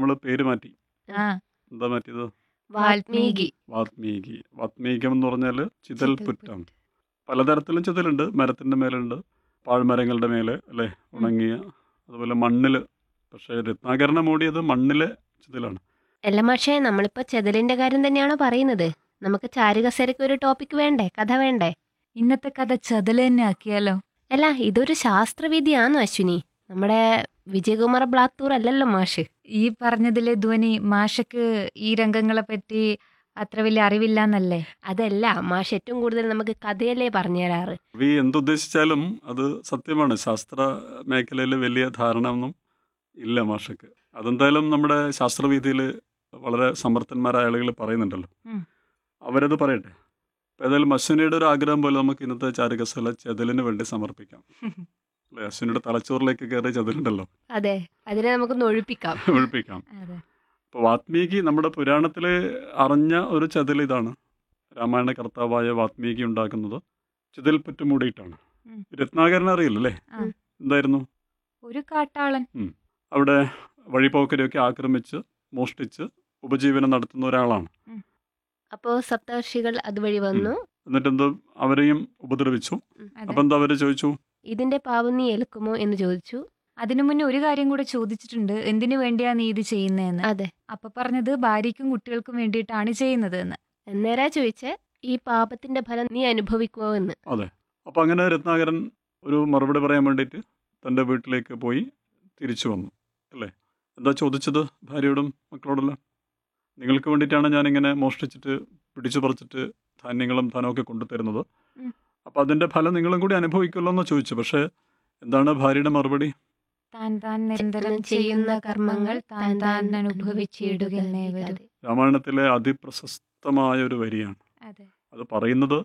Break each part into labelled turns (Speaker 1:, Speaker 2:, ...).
Speaker 1: നമ്മൾ പേര് മാറ്റി
Speaker 2: ആ
Speaker 1: എന്താ മാറ്റിയത്
Speaker 2: വാൽമീകി
Speaker 1: വാത്മീകി വാത്മീകം എന്ന് പറഞ്ഞാൽ ചിതൽ പുറ്റാണ് പലതരത്തിലും ചിതലുണ്ട് മരത്തിൻ്റെ മേലുണ്ട് പാഴ്മരങ്ങളുടെ മേലെ അല്ലേ ഉണങ്ങിയ അതുപോലെ മണ്ണിൽ പക്ഷേ രത്നാകരണ മൂടിയത് മണ്ണിലെ ചിതലാണ്
Speaker 3: അല്ല പക്ഷേ നമ്മളിപ്പോ ചെതലിന്റെ കാര്യം തന്നെയാണോ പറയുന്നത് നമുക്ക് ചാരുകസേരക്ക് ഒരു ടോപ്പിക് വേണ്ടേ കഥ വേണ്ടേ
Speaker 2: ഇന്നത്തെ കഥ ചതല് തന്നെ ആക്കിയാലോ
Speaker 3: അല്ല ഇതൊരു ശാസ്ത്രവിധിയാണോ അശ്വിനി നമ്മുടെ വിജയകുമാർ ബ്ലാത്തൂർ അല്ലല്ലോ മാഷ്
Speaker 2: ഈ പറഞ്ഞതിലെ ധ്വനി മാഷക്ക് ഈ രംഗങ്ങളെ പറ്റി അത്ര വലിയ അറിവില്ല
Speaker 3: അതല്ല മാഷ് ഏറ്റവും കൂടുതൽ നമുക്ക് കഥയല്ലേ പറഞ്ഞു തരാറ്
Speaker 1: കവി എന്തുദ്ദേശിച്ചാലും അത് സത്യമാണ് ശാസ്ത്ര മേഖലയിൽ വലിയ ധാരണ ഒന്നും ഇല്ല മാഷക്ക് അതെന്തായാലും നമ്മുടെ ശാസ്ത്രവീതിയിൽ വളരെ സമർത്ഥന്മാരായ ആളുകൾ പറയുന്നുണ്ടല്ലോ
Speaker 2: ഉം.
Speaker 1: അവരത് പറയട്ടെ അപ്പോൾ ഏതായാലും അശ്വിനിയുടെ ഒരു ആഗ്രഹം പോലെ നമുക്ക് ഇന്നത്തെ ചാരുകസല ചെതലിന് വേണ്ടി സമർപ്പിക്കാം അല്ലേ അശ്വിനിയുടെ തലച്ചോറിലേക്ക് കയറിയ ചെതലുണ്ടല്ലോ
Speaker 3: അതെ അതിനെ നമുക്കൊന്ന് ഒഴിപ്പിക്കാം
Speaker 1: ഒഴിപ്പിക്കാം
Speaker 2: അതെ
Speaker 1: അപ്പോൾ വാത്മീകി നമ്മുടെ പുരാണത്തിൽ അറിഞ്ഞ ഒരു ചെതൽ ഇതാണ് രാമായണ കർത്താവായ വാത്മീകി ഉണ്ടാക്കുന്നത് ചിതൽ പുറ്റുമൂടിയിട്ടാണ്
Speaker 2: ഉം.
Speaker 1: രത്നാകരൻ അറിയില്ലല്ലേ
Speaker 2: ആ.
Speaker 1: എന്തായിരുന്നു
Speaker 2: ഒരു കാട്ടാളൻ
Speaker 1: അവിടെ വഴിപോക്കരെയൊക്കെ ആക്രമിച്ച് മോഷ്ടിച്ച് ഉപജീവനം നടത്തുന്ന ഒരാളാണ്
Speaker 3: അപ്പോ സപ്തർഷികൾ അതുവഴി വന്നു
Speaker 1: എന്നിട്ട് എന്തോ അവരെയും ഉപദ്രവിച്ചു
Speaker 2: അതെ.
Speaker 1: അപ്പം എന്താ അവര് ചോദിച്ചു
Speaker 3: ഇതിന്റെ പാപം നീ ഏൽക്കുമോ എന്ന് ചോദിച്ചു
Speaker 2: അതിനു മുന്നേ ഒരു കാര്യം കൂടെ ചോദിച്ചിട്ടുണ്ട് എന്തിനു വേണ്ടിയാ നീ ഇത് ചെയ്യുന്നതെന്ന്
Speaker 3: അതെ
Speaker 2: അപ്പൊ പറഞ്ഞത് ഭാര്യയ്ക്കും കുട്ടികൾക്കും വേണ്ടിയിട്ടാണ് ചെയ്യുന്നത് എന്ന്
Speaker 3: എന്നേരാ ചോദിച്ചേ ഈ പാപത്തിന്റെ ഫലം നീ അനുഭവിക്കുമോ എന്ന്
Speaker 1: അപ്പം അങ്ങനെ രത്നാകരൻ ഒരു മറുപടി പറയാൻ വേണ്ടിയിട്ട് തൻ്റെ വീട്ടിലേക്ക് പോയി തിരിച്ചു വന്നു അല്ലേ എന്താ ചോദിച്ചത് ഭാര്യയോടും മക്കളോടെല്ലാം നിങ്ങൾക്ക് വേണ്ടിയിട്ടാണ് ഞാനിങ്ങനെ മോഷ്ടിച്ചിട്ട് പിടിച്ചു പറിച്ചിട്ട് ധാന്യങ്ങളും ധനമൊക്കെ കൊണ്ടുതരുന്നത്
Speaker 2: ഉം.
Speaker 1: അപ്പം അതിൻ്റെ ഫലം നിങ്ങളും കൂടി അനുഭവിക്കുമല്ലോ എന്ന് ചോദിച്ചു പക്ഷേ എന്താണ് ഭാര്യയുടെ മറുപടി
Speaker 2: താൻ താൻ നിരന്തരം ചെയ്യുന്ന കർമ്മങ്ങൾ താൻ താൻ അനുഭവിച്ചിടുകന്നേ വരൂ
Speaker 1: രാമായണത്തിലെ അതിപ്രശസ്തമായ ഒരു വരിയാണ്
Speaker 2: അതെ
Speaker 1: അത് പറയുന്നത്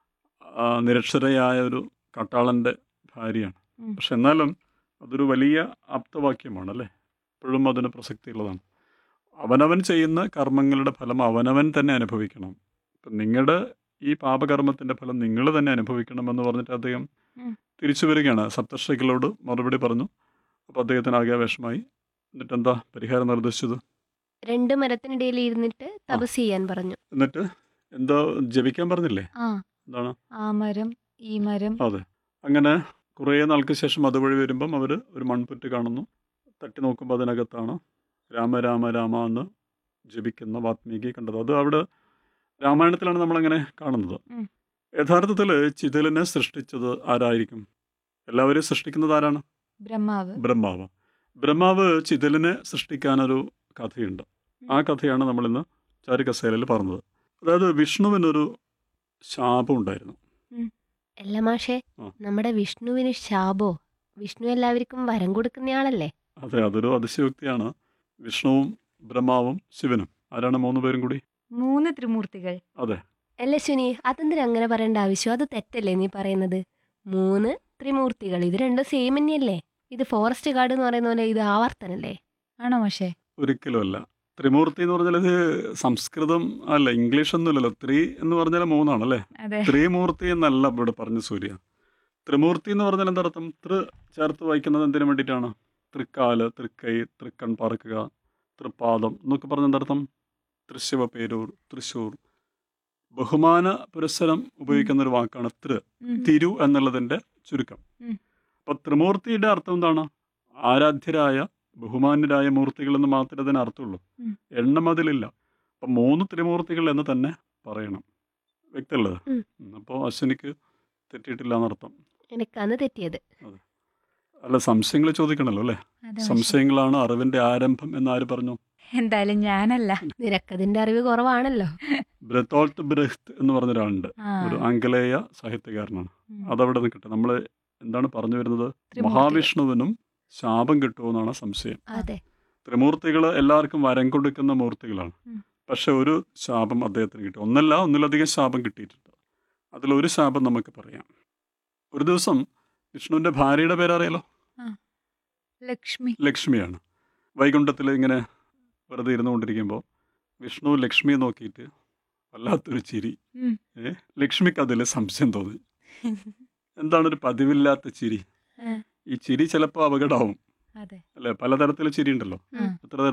Speaker 1: ആ, നിരക്ഷരയായ ഒരു കട്ടാളൻ്റെ ഭാര്യയാണ്
Speaker 2: ഉം.
Speaker 1: പക്ഷെ എന്നാലും അതൊരു വലിയ ആപ്തവാക്യമാണ് അല്ലേ ഇപ്പോഴും അതിന് പ്രസക്തിയുള്ളതാണ് അവനവൻ ചെയ്യുന്ന കർമ്മങ്ങളുടെ ഫലം അവനവൻ തന്നെ അനുഭവിക്കണം ഇപ്പം നിങ്ങളുടെ ഈ പാപകർമ്മത്തിൻ്റെ ഫലം നിങ്ങൾ തന്നെ അനുഭവിക്കണം എന്ന് പറഞ്ഞിട്ട് അദ്ദേഹം
Speaker 2: ഉം.
Speaker 1: തിരിച്ചു വരികയാണ് സപ്തർഷികളോട് മറുപടി പറഞ്ഞു അപ്പോൾ അദ്ദേഹത്തിന് ആകെ വിഷമായി എന്നിട്ട് എന്താ പരിഹാരം നിർദ്ദേശിച്ചത്
Speaker 3: രണ്ട് മരത്തിനിടയിൽ ഇരുന്നിട്ട് തപസ് ചെയ്യാൻ പറഞ്ഞു
Speaker 1: എന്നിട്ട് എന്താ ജപിക്കാൻ പറഞ്ഞില്ലേ
Speaker 2: ആ
Speaker 1: എന്താണ്
Speaker 2: ആ മരം ഈ മരം
Speaker 1: അതെ അങ്ങനെ കുറേ നാൾക്ക് ശേഷം അതുവഴി വരുമ്പം അവർ ഒരു മൺപുറ്റ് കാണുന്നു തട്ടി നോക്കുമ്പോൾ അതിനകത്താണ് രാമ രാമ രാമ എന്ന് ജപിക്കുന്ന വാത്മീകി കണ്ടത് അത് അവിടെ രാമായണത്തിലാണ് നമ്മളങ്ങനെ കാണുന്നത്
Speaker 2: ഉം.
Speaker 1: യഥാർത്ഥത്തിൽ ചിതലിനെ സൃഷ്ടിച്ചത് ആരായിരിക്കും എല്ലാവരെയും സൃഷ്ടിക്കുന്നത് ആരാണ്
Speaker 2: ബ്രഹ്മാവ്
Speaker 1: ബ്രഹ്മാവ് ബ്രഹ്മാവ് ചിതലിനെ സൃഷ്ടിക്കാനൊരു കഥയുണ്ട് ആ കഥയാണ് നമ്മളിന്ന് ചാരുകസേലയിൽ പറഞ്ഞത് അതായത് വിഷ്ണുവിനൊരു ശാപം ഉണ്ടായിരുന്നു
Speaker 3: അല്ല മാഷേ
Speaker 1: ആ.
Speaker 3: നമ്മുടെ വിഷ്ണുവിന് ശാപോ വിഷ്ണു എല്ലാവർക്കും വരം കൊടുക്കുന്നയാളല്ലേ
Speaker 1: അതെ അതൊരു അതിശയോക്തിയാണ് വിഷ്ണുവും ബ്രഹ്മാവും ശിവനും ആരാണ് മൂന്ന് പേരും കൂടി
Speaker 2: മൂന്ന് ത്രിമൂർത്തികൾ
Speaker 1: അതെ
Speaker 3: അല്ല ശുനി അതെന്തിനാ അങ്ങനെ പറയേണ്ട ആവശ്യം അത് തെറ്റല്ലേ നീ പറയുന്നത് മൂന്ന് ത്രിമൂർത്തികൾ ഇത് രണ്ടും സെയിം തന്നെയല്ലേ ഇത് ഫോറസ്റ്റ് ഗാർഡ് എന്ന് പറയുന്ന പോലെ ഇത് ആവർത്തനല്ലേ
Speaker 2: ആണോ പക്ഷേ
Speaker 1: ഒരിക്കലുമല്ല ത്രിമൂർത്തി എന്ന് പറഞ്ഞാൽ ഇത് സംസ്കൃതം അല്ല ഇംഗ്ലീഷ് ഒന്നുമില്ലല്ലോ ത്രീ എന്ന് പറഞ്ഞാൽ മൂന്നാണല്ലേ
Speaker 2: അതെ
Speaker 1: ത്രിമൂർത്തി എന്നല്ല ഇവിടെ പറഞ്ഞു സൂര്യ ത്രിമൂർത്തി എന്ന് പറഞ്ഞാൽ എന്താ അർത്ഥം തൃ ചേർത്ത് വായിക്കുന്നത് എന്തിനു വേണ്ടിയിട്ടാണ് തൃക്കാല് തൃക്കൈ തൃക്കൺ പാർക്കുക തൃപ്പാദം എന്നൊക്കെ പറഞ്ഞ എന്താർത്ഥം തൃശിവ പേരൂർ തൃശ്ശൂർ ബഹുമാന പുരസ്സരം ഉപയോഗിക്കുന്ന ഒരു വാക്കാണ് തൃ
Speaker 2: ഉം.
Speaker 1: തിരു എന്നുള്ളതിൻ്റെ ചുരുക്കം
Speaker 2: ഉം.
Speaker 1: അപ്പം ത്രിമൂർത്തിയുടെ അർത്ഥം എന്താണ് ആരാധ്യരായ ബഹുമാന്യരായ മൂർത്തികൾ എന്ന് മാത്രമേ അതിന് അർത്ഥമുള്ളൂ
Speaker 2: ഉം.
Speaker 1: എണ്ണം അതിലില്ല അപ്പം മൂന്ന് ത്രിമൂർത്തികൾ എന്ന് തന്നെ പറയണം വ്യക്തമുള്ളത്
Speaker 3: ഉം.
Speaker 1: അപ്പോൾ അശ്വിനിക്ക് തെറ്റിയിട്ടില്ല എന്നർത്ഥം
Speaker 3: എനിക്കാണ് തെറ്റിയത്
Speaker 1: അല്ല സംശയങ്ങൾ ചോദിക്കണമല്ലോ അല്ലേ
Speaker 2: അതെ പക്ഷേ.
Speaker 1: സംശയങ്ങളാണ് അറിവിൻ്റെ ആരംഭം എന്ന് ആര് പറഞ്ഞു
Speaker 2: എന്തായാലും ഞാനല്ല
Speaker 3: നിനക്കതിന്റെ അറിവ് കുറവാണല്ലോ
Speaker 1: ബ്രത്തോൾട്ട് ബ്രഹ്ത് എന്ന് പറഞ്ഞ ഒരാളുണ്ട്
Speaker 2: ആ,
Speaker 1: ഒരു ആംഗലേയ സാഹിത്യകാരനാണ്
Speaker 2: ഉം.
Speaker 1: അതവിടെ നിൽക്കട്ടെ നമ്മൾ എന്താണ് പറഞ്ഞു വരുന്നത്
Speaker 2: ത്രിമൂർത്തികൾ.
Speaker 1: മഹാവിഷ്ണുവിനും ശാപം കിട്ടുമെന്നാണ് സംശയം
Speaker 3: അതെ
Speaker 1: ത്രിമൂർത്തികൾ എല്ലാവർക്കും വരം കൊടുക്കുന്ന മൂർത്തികളാണ്
Speaker 2: ഉം.
Speaker 1: പക്ഷെ ഒരു ശാപം അദ്ദേഹത്തിന് കിട്ടി ഒന്നല്ല ഒന്നിലധികം ശാപം കിട്ടിയിട്ടുണ്ട് അതിലൊരു ശാപം നമുക്ക് പറയാം ഒരു ദിവസം വിഷ്ണുവിൻ്റെ ഭാര്യയുടെ പേരറിയാലോ
Speaker 2: ലക്ഷ്മി
Speaker 1: ലക്ഷ്മിയാണ് വൈകുണ്ഠത്തിൽ ഇങ്ങനെ വെറുതെ ഇരുന്നു കൊണ്ടിരിക്കുമ്പോൾ വിഷ്ണു ലക്ഷ്മിയെ നോക്കിയിട്ട് വല്ലാത്തൊരു ചിരി
Speaker 2: ഉം.
Speaker 1: ഏ ലക്ഷ്മിക്ക് അതിൽ സംശയം തോന്നി എന്താണ് ഒരു പതിവില്ലാത്ത ചിരി
Speaker 2: ആ.
Speaker 1: ഈ ചിരി ചിലപ്പോൾ അപകടമാവും
Speaker 2: അതെ
Speaker 1: അല്ലേ പലതരത്തിലുള്ള ചിരി ഉണ്ടല്ലോ
Speaker 2: ആ.
Speaker 1: എത്ര